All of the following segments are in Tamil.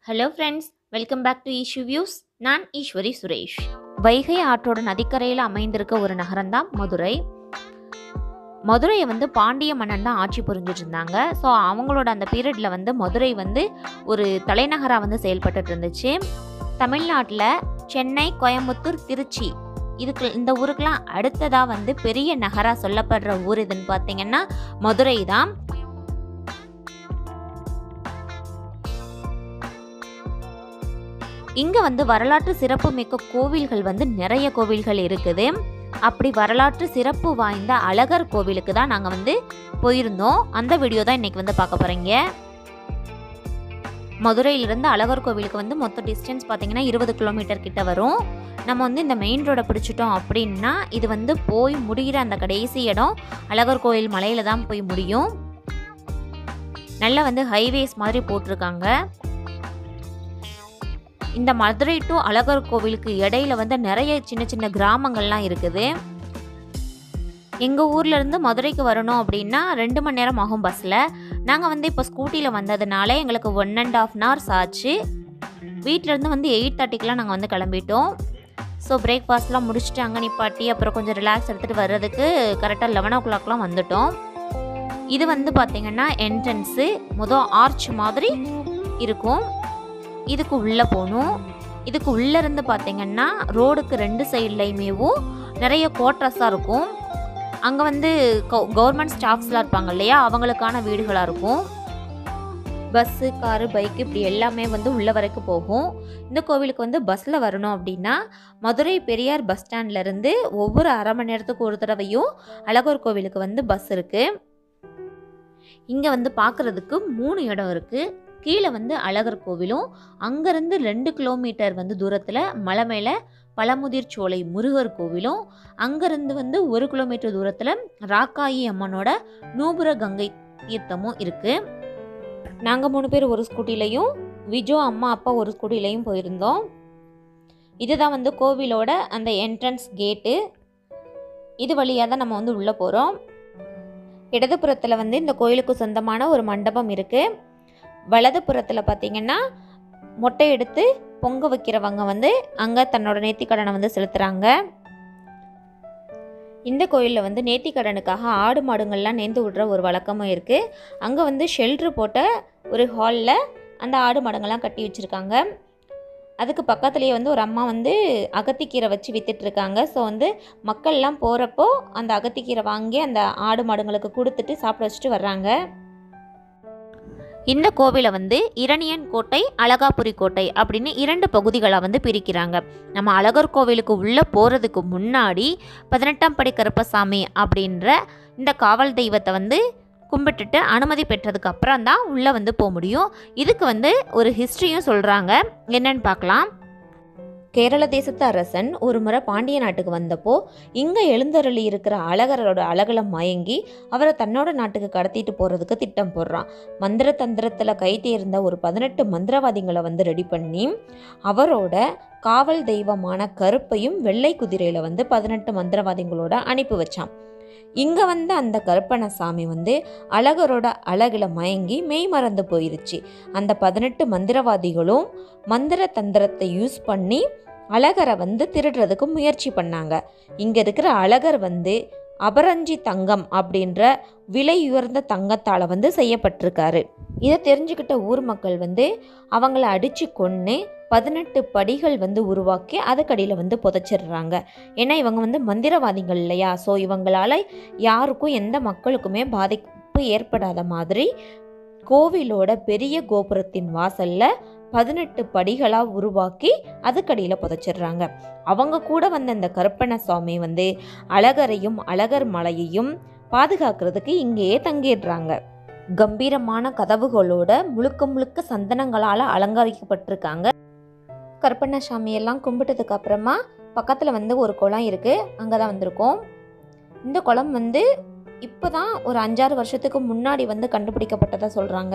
hello friends welcome back to Eshu views நான் ஈஸ்வரி சுரேஷ் வைகை ஆற்றோட நதிக்கரையில் அமைந்திருக்க ஒரு நகரம்தான் மதுரை மதுரையை வந்து பாண்டிய மன்னன் தான் ஆட்சி புரிஞ்சிட்டு இருந்தாங்க ஸோ அவங்களோட அந்த பீரியடில் வந்து மதுரை வந்து ஒரு தலைநகராக வந்து செயல்பட்டுட்டு இருந்துச்சு தமிழ்நாட்டில் சென்னை கோயம்புத்தூர் திருச்சி இதுக்கு இந்த ஊருக்கெல்லாம் அடுத்ததாக வந்து பெரிய நகராக சொல்லப்படுற ஊர் எதுன்னு பார்த்தீங்கன்னா மதுரை தான் இங்கே வந்து வரலாற்று சிறப்பு மிக்க கோவில்கள் வந்து நிறைய கோவில்கள் இருக்குது அப்படி வரலாற்று சிறப்பு வாய்ந்த அழகர் கோவிலுக்கு தான் நாங்கள் வந்து போயிருந்தோம் அந்த வீடியோ தான் இன்றைக்கி வந்து பார்க்க போகிறீங்க மதுரையிலிருந்து அழகர் கோவிலுக்கு வந்து மொத்த டிஸ்டன்ஸ் பார்த்தீங்கன்னா இருபது கிலோமீட்டர் கிட்ட வரும் நம்ம வந்து இந்த மெயின் ரோடை பிடிச்சிட்டோம் அப்படின்னா இது வந்து போய் முடிகிற அந்த கடைசி இடம் அழகர் கோயில் மலையில் தான் போய் முடியும் நல்லா வந்து ஹைவேஸ் மாதிரி போட்டிருக்காங்க இந்த மதுரை டு அழகர் கோவிலுக்கு இடையில வந்து நிறைய சின்ன சின்ன கிராமங்கள்லாம் இருக்குது எங்கள் ஊர்லேருந்து மதுரைக்கு வரணும் அப்படின்னா ரெண்டு மணி நேரம் ஆகும் பஸ்ஸில் நாங்கள் வந்து இப்போ ஸ்கூட்டியில் வந்ததுனால எங்களுக்கு ஒன் அண்ட் ஆஃப் ஹவர்ஸ் ஆச்சு வீட்டிலேருந்து வந்து எயிட் தேர்ட்டிக்கெலாம் நாங்கள் வந்து கிளம்பிட்டோம் ஸோ பிரேக்ஃபாஸ்ட்லாம் முடிச்சுட்டு அங்கே நிப்பாட்டி அப்புறம் கொஞ்சம் ரிலாக்ஸ் எடுத்துகிட்டு வர்றதுக்கு கரெக்டாக லெவன் ஓ கிளாக்லாம் வந்துட்டோம் இது வந்து பார்த்திங்கன்னா என்ட்ரன்ஸு மொதல் ஆர்ச் மாதிரி இருக்கும் இதுக்கு உள்ளே போகணும் இதுக்கு உள்ளே இருந்து பார்த்தீங்கன்னா ரோடுக்கு ரெண்டு சைட்லையுமேவும் நிறைய குவார்ட்டர்ஸாக இருக்கும் அங்கே வந்து கவர்மெண்ட் ஸ்டாஃப்ஸ்லாம் இருப்பாங்க இல்லையா அவங்களுக்கான வீடுகளாக இருக்கும் பஸ்ஸு காரு பைக்கு இப்படி எல்லாமே வந்து உள்ள வரைக்கும் போகும் இந்த கோவிலுக்கு வந்து பஸ்ஸில் வரணும் அப்படின்னா மதுரை பெரியார் பஸ் ஸ்டாண்ட்லேருந்து ஒவ்வொரு அரை மணி நேரத்துக்கு ஒரு தடவையும் அழகர் கோவிலுக்கு வந்து பஸ் இருக்குது இங்கே வந்து பார்க்குறதுக்கு மூணு இடம் இருக்குது கீழே வந்து அழகர் கோவிலும் அங்கேருந்து ரெண்டு கிலோமீட்டர் வந்து தூரத்தில் மலை மேலே பழமுதிர் சோலை முருகர் கோவிலும் அங்கேருந்து வந்து ஒரு கிலோமீட்டர் தூரத்தில் ராக்காயி அம்மனோட நூபுர கங்கை தீர்த்தமும் இருக்குது நாங்கள் மூணு பேர் ஒரு ஸ்கூட்டிலையும் விஜோ அம்மா அப்பா ஒரு ஸ்கூட்டிலையும் போயிருந்தோம் இதுதான் வந்து கோவிலோட அந்த என்ட்ரன்ஸ் கேட்டு இது வழியாக தான் நம்ம வந்து உள்ளே போகிறோம் இடதுபுறத்தில் வந்து இந்த கோயிலுக்கு சொந்தமான ஒரு மண்டபம் இருக்குது வலது புறத்தில் பார்த்தீங்கன்னா மொட்டை எடுத்து பொங்க வைக்கிறவங்க வந்து அங்கே தன்னோட நேர்த்திக்கடனை வந்து செலுத்துகிறாங்க இந்த கோயிலில் வந்து நேர்த்திக்கடனுக்காக ஆடு மாடுங்கள்லாம் நேர்ந்து விடுற ஒரு வழக்கமும் இருக்குது அங்கே வந்து ஷெல்ட்ரு போட்ட ஒரு ஹாலில் அந்த ஆடு மாடுங்கள்லாம் கட்டி வச்சுருக்காங்க அதுக்கு பக்கத்துலேயே வந்து ஒரு அம்மா வந்து அகத்திக்கீரை வச்சு விற்றுட்ருக்காங்க ஸோ வந்து மக்கள்லாம் போகிறப்போ அந்த அகத்திக்கீரை வாங்கி அந்த ஆடு மாடுங்களுக்கு கொடுத்துட்டு சாப்பிட வச்சுட்டு வர்றாங்க இந்த கோவிலை வந்து இரணியன் கோட்டை அழகாபுரி கோட்டை அப்படின்னு இரண்டு பகுதிகளாக வந்து பிரிக்கிறாங்க நம்ம அழகர் கோவிலுக்கு உள்ளே போகிறதுக்கு முன்னாடி பதினெட்டாம் படி கருப்பசாமி அப்படின்ற இந்த காவல் தெய்வத்தை வந்து கும்பிட்டுட்டு அனுமதி பெற்றதுக்கு அப்புறம் தான் உள்ளே வந்து போக முடியும் இதுக்கு வந்து ஒரு ஹிஸ்ட்ரியும் சொல்கிறாங்க என்னன்னு பார்க்கலாம் கேரள தேசத்து அரசன் ஒரு முறை பாண்டிய நாட்டுக்கு வந்தப்போ இங்கே எழுந்தருளி இருக்கிற அழகரோட அழகில் மயங்கி அவரை தன்னோட நாட்டுக்கு கடத்திட்டு போகிறதுக்கு திட்டம் போடுறான் மந்திர தந்திரத்தில் கை தேர்ந்த ஒரு பதினெட்டு மந்திரவாதிகளை வந்து ரெடி பண்ணி அவரோட காவல் தெய்வமான கருப்பையும் வெள்ளை குதிரையில் வந்து பதினெட்டு மந்திரவாதிகளோட அனுப்பி வச்சான் இங்கே வந்து அந்த கருப்பணசாமி வந்து அழகரோட அழகில் மயங்கி மெய் மறந்து போயிருச்சு அந்த பதினெட்டு மந்திரவாதிகளும் மந்திர தந்திரத்தை யூஸ் பண்ணி அழகரை வந்து திருடுறதுக்கு முயற்சி பண்ணாங்க இங்கே இருக்கிற அழகர் வந்து அபரஞ்சி தங்கம் அப்படின்ற விலை உயர்ந்த தங்கத்தால் வந்து செய்யப்பட்டிருக்காரு இதை தெரிஞ்சுக்கிட்ட ஊர் மக்கள் வந்து அவங்கள அடித்து கொன்று பதினெட்டு படிகள் வந்து உருவாக்கி அதுக்கடியில் வந்து புதைச்சிடுறாங்க ஏன்னா இவங்க வந்து மந்திரவாதிகள் இல்லையா ஸோ இவங்களால் யாருக்கும் எந்த மக்களுக்குமே பாதிப்பு ஏற்படாத மாதிரி கோவிலோட பெரிய கோபுரத்தின் வாசலில் பதினெட்டு படிகளாக உருவாக்கி அதுக்கடியில் புதைச்சிடுறாங்க அவங்க கூட வந்த இந்த கருப்பண சுவாமி வந்து அழகரையும் அழகர் மலையையும் பாதுகாக்கிறதுக்கு இங்கேயே தங்கிடுறாங்க கம்பீரமான கதவுகளோட முழுக்க முழுக்க சந்தனங்களால் அலங்கரிக்கப்பட்டிருக்காங்க கருப்பண்ணசாமி எல்லாம் கும்பிட்டதுக்கு அப்புறமா பக்கத்தில் வந்து ஒரு குளம் இருக்குது அங்கே தான் வந்திருக்கோம் இந்த குளம் வந்து இப்போ தான் ஒரு அஞ்சாறு வருஷத்துக்கு முன்னாடி வந்து கண்டுபிடிக்கப்பட்டதாக சொல்கிறாங்க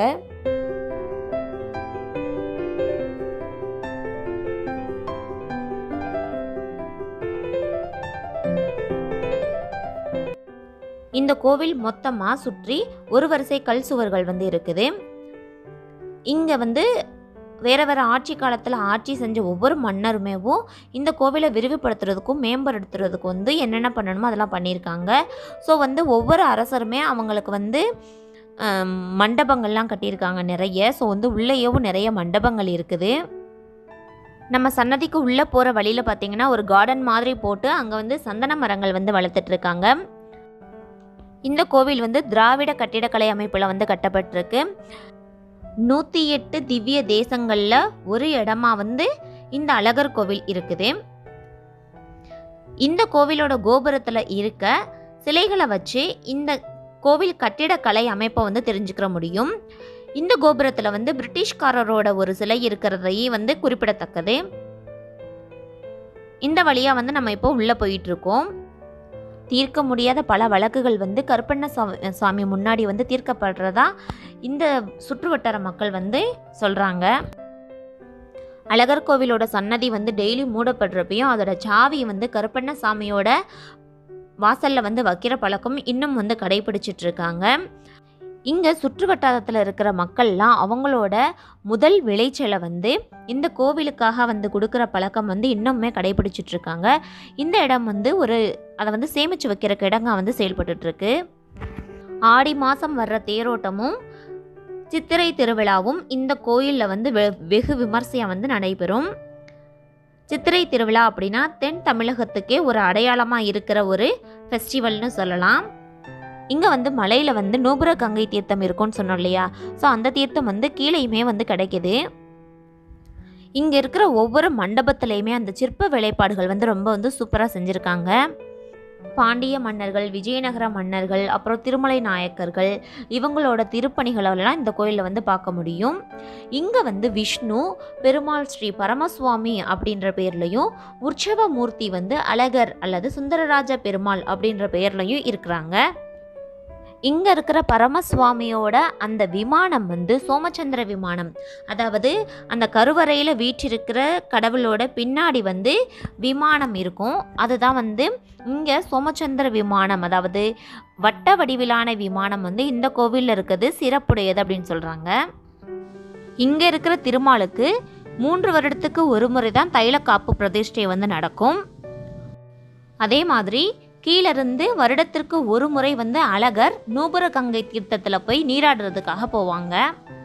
இந்த கோவில் மொத்தமாக சுற்றி ஒரு வரிசை கல் சுவர்கள் வந்து இருக்குது இங்கே வந்து வேறு வேறு ஆட்சி காலத்தில் ஆட்சி செஞ்ச ஒவ்வொரு மன்னருமேவும் இந்த கோவிலை விரிவுபடுத்துறதுக்கும் மேம்படுத்துறதுக்கும் வந்து என்னென்ன பண்ணணுமோ அதெல்லாம் பண்ணியிருக்காங்க ஸோ வந்து ஒவ்வொரு அரசருமே அவங்களுக்கு வந்து ஆம், மண்டபங்கள்லாம் கட்டியிருக்காங்க நிறைய ஸோ வந்து உள்ளேயும் நிறைய மண்டபங்கள் இருக்குது நம்ம சன்னதிக்கு உள்ளே போகிற வழியில் பார்த்தீங்கன்னா ஒரு கார்டன் மாதிரி போட்டு அங்கே வந்து சந்தன மரங்கள் வந்து வளர்த்துட்டு இருக்காங்க இந்த கோவில் வந்து திராவிட கட்டிடக்கலை அமைப்பில் வந்து கட்டப்பட்டிருக்கு நூற்றி எட்டு திவ்ய தேசங்களில் ஒரு இடமா வந்து இந்த அழகர் கோவில் இருக்குது இந்த கோவிலோட கோபுரத்தில் இருக்க சிலைகளை வச்சு இந்த கோவில் கட்டிடக்கலை அமைப்பை வந்து தெரிஞ்சுக்கிற முடியும் இந்த கோபுரத்தில் வந்து பிரிட்டிஷ்காரரோட ஒரு சிலை இருக்கிறதையும் வந்து குறிப்பிடத்தக்கது இந்த வழியாக வந்து நம்ம இப்போ உள்ளே போயிட்டு இருக்கோம் தீர்க்க முடியாத பல வழக்குகள் வந்து கருப்பண்ண சா- சாமி முன்னாடி வந்து தீர்க்கப்படுறதா இந்த சுற்றுவட்டார மக்கள் வந்து சொல்கிறாங்க அழகர் கோவிலோட சன்னதி வந்து டெய்லி மூடப்படுறப்பையும் அதோட சாவி வந்து கருப்பண்ண சாமியோட வாசலில் வந்து வைக்கிற பழக்கம் இன்னும் வந்து கடைபிடிச்சிட்டு இருக்காங்க இங்கே சுற்று வட்டாரத்தில் இருக்கிற மக்கள்லாம் அவங்களோட முதல் விளைச்சலை வந்து இந்த கோவிலுக்காக வந்து கொடுக்குற பழக்கம் வந்து இன்னுமே கடைபிடிச்சிட்டு இருக்காங்க இந்த இடம் வந்து ஒரு அதை வந்து சேமித்து வைக்கிற கிடங்கா வந்து செயல்பட்டுட்டு இருக்கு ஆடி மாதம் வர்ற தேரோட்டமும் சித்திரை திருவிழாவும் இந்த கோயிலில் வந்து வெ- வெகு விமர்சையாக வந்து நடைபெறும் சித்திரை திருவிழா அப்படின்னா தென் தமிழகத்துக்கே ஒரு அடையாளமாக இருக்கிற ஒரு ஃபெஸ்டிவல்னு சொல்லலாம் இங்கே வந்து மலையில் வந்து நூபுர கங்கை தீர்த்தம் இருக்கும்னு சொன்னோம் இல்லையா ஸோ அந்த தீர்த்தம் வந்து கீழேயுமே வந்து கிடைக்குது இங்கே இருக்கிற ஒவ்வொரு மண்டபத்துலேயுமே அந்த சிற்ப வேலைப்பாடுகள் வந்து ரொம்ப வந்து சூப்பராக செஞ்சுருக்காங்க பாண்டிய மன்னர்கள் விஜயநகர மன்னர்கள் அப்புறம் திருமலை நாயக்கர்கள் இவங்களோட திருப்பணிகளெல்லாம் இந்த கோயிலில் வந்து பார்க்க முடியும் இங்கே வந்து விஷ்ணு பெருமாள் ஸ்ரீ பரமசுவாமி அப்படின்ற பேர்லையும் உற்சவ மூர்த்தி வந்து அழகர் அல்லது சுந்தரராஜ பெருமாள் அப்படின்ற பெயர்லையும் இருக்கிறாங்க இங்கே இருக்கிற பரமசுவாமியோட அந்த விமானம் வந்து சோமச்சந்திர விமானம் அதாவது அந்த கருவறையில் வீற்றிருக்கிற கடவுளோட பின்னாடி வந்து விமானம் இருக்கும் அதுதான் வந்து இங்கே சோமச்சந்திர விமானம் அதாவது வட்ட வடிவிலான விமானம் வந்து இந்த கோவிலில் இருக்கிறது சிறப்புடையது அப்படின்னு சொல்கிறாங்க இங்கே இருக்கிற திருமாலுக்கு மூன்று வருடத்துக்கு ஒரு முறை தான் தைலக்காப்பு பிரதிஷ்டை வந்து நடக்கும் அதே மாதிரி கீழிருந்து வருடத்திற்கு ஒரு முறை வந்து அழகர் நூபுர கங்கை தீர்த்தத்தில் போய் நீராடுறதுக்காக போவாங்க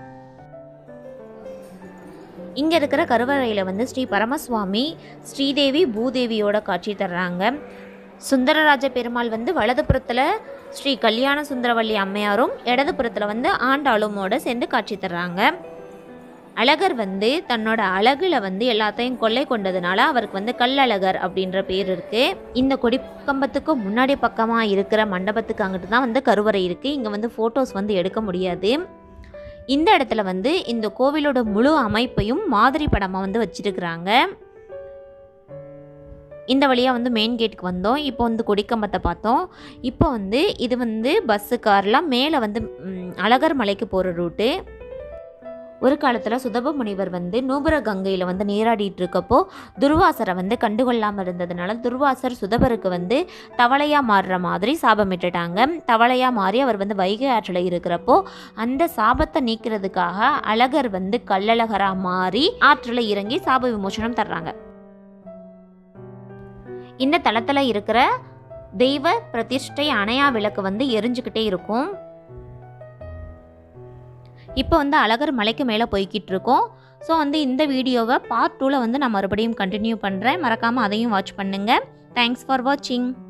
இங்கே இருக்கிற கருவறையில் வந்து ஸ்ரீ பரமசுவாமி ஸ்ரீதேவி பூதேவியோட காட்சி தர்றாங்க சுந்தரராஜ பெருமாள் வந்து வலதுபுறத்தில் ஸ்ரீ கல்யாண சுந்தரவல்லி அம்மையாரும் இடதுபுறத்தில் வந்து ஆண்டாளுமோட சேர்ந்து காட்சி தர்றாங்க அழகர் வந்து தன்னோட அழகுல வந்து எல்லாத்தையும் கொள்ளை கொண்டதுனால அவருக்கு வந்து கல்லழகர் அப்படின்ற பேர் இருக்கு இந்த கொடிக்கம்பத்துக்கு முன்னாடி பக்கமா இருக்கிற மண்டபத்துக்கு அங்கிட்டு தான் வந்து கருவறை இருக்கு இங்க வந்து போட்டோஸ் வந்து எடுக்க முடியாது இந்த இடத்துல வந்து இந்த கோவிலோட முழு அமைப்பையும் மாதிரி படமாக வந்து வச்சிருக்கிறாங்க இந்த வழியாக வந்து மெயின் கேட்டுக்கு வந்தோம் இப்போ வந்து கொடிக்கம்பத்தை பார்த்தோம் இப்போ வந்து இது வந்து பஸ்ஸு கார்லாம் மேலே வந்து ம், அழகர் மலைக்கு போகிற ரூட்டு ஒரு காலத்தில் சுதப முனிவர் வந்து நூபுர கங்கையில் வந்து நீராடிட்டு இருக்கப்போ துர்வாசரை வந்து கண்டுகொள்ளாமல் இருந்ததுனால துர்வாசர் சுதபருக்கு வந்து தவளையாக மாறுற மாதிரி சாபமிட்டுட்டாங்க தவளையாக மாறி அவர் வந்து வைகை ஆற்றில் இருக்கிறப்போ அந்த சாபத்தை நீக்கிறதுக்காக அழகர் வந்து கல்லழகராக மாறி ஆற்றில் இறங்கி சாப விமோசனம் தர்றாங்க இந்த தளத்தில் இருக்கிற தெய்வ பிரதிஷ்டை அணையா விளக்கு வந்து எரிஞ்சுக்கிட்டே இருக்கும் இப்போ வந்து அழகர் மலைக்கு மேலே போய்கிட்டு இருக்கோம் ஸோ வந்து இந்த வீடியோவை பார்ட் டூவில் வந்து நான் மறுபடியும் கண்டினியூ பண்ணுறேன் மறக்காமல் அதையும் வாட்ச் பண்ணுங்கள் தேங்க்ஸ் ஃபார் வாட்சிங்